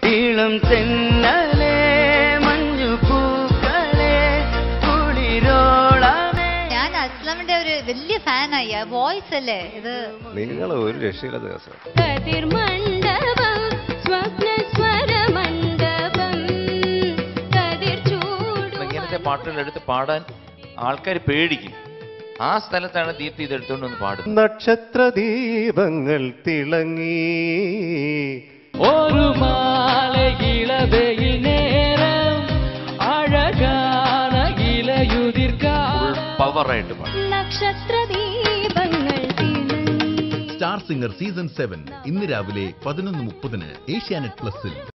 ഇളം തെന്നലേ മഞ്ഞു പൂക്കളേ കുളിരോളമേ ഞാൻ അസ്ലമിന്റെ ഒരു വലിയ ഫാനായി ആ വോയിസ് അല്ലേ ഇത് നിങ്ങൾ ഒരു രക്ഷയില്ല ദിവസം കതിർമണ്ഡപം സ്വപ്നസ്വരമണ്ഡപം കതിർചൂടും ഇങ്ങനത്തെ പാട്ടുകൾ എടുത്ത് പാടാൻ ആൾക്കാർ പേടിക്കും ആ സ്ഥലത്താണ് ദീപ്തി ഇത് എടുത്തുകൊണ്ട് വന്ന് പാടുന്നത് നക്ഷത്ര ദീപങ്ങൾ തിളങ്ങി ഒരു മാലയിളവയിൽ നേരം അഴകാന ഇലയുതിർക്കാ ഫുൾ പവറായിട്ട് പാടും നക്ഷത്രദീപങ്ങൾ തിളങ്ങി സ്റ്റാർ സിംഗർ സീസൺ സെവൻ ഇന്ന് രാവിലെ പതിനൊന്ന് മുപ്പതിന് ഏഷ്യാനെറ്റ് പ്ലസിൽ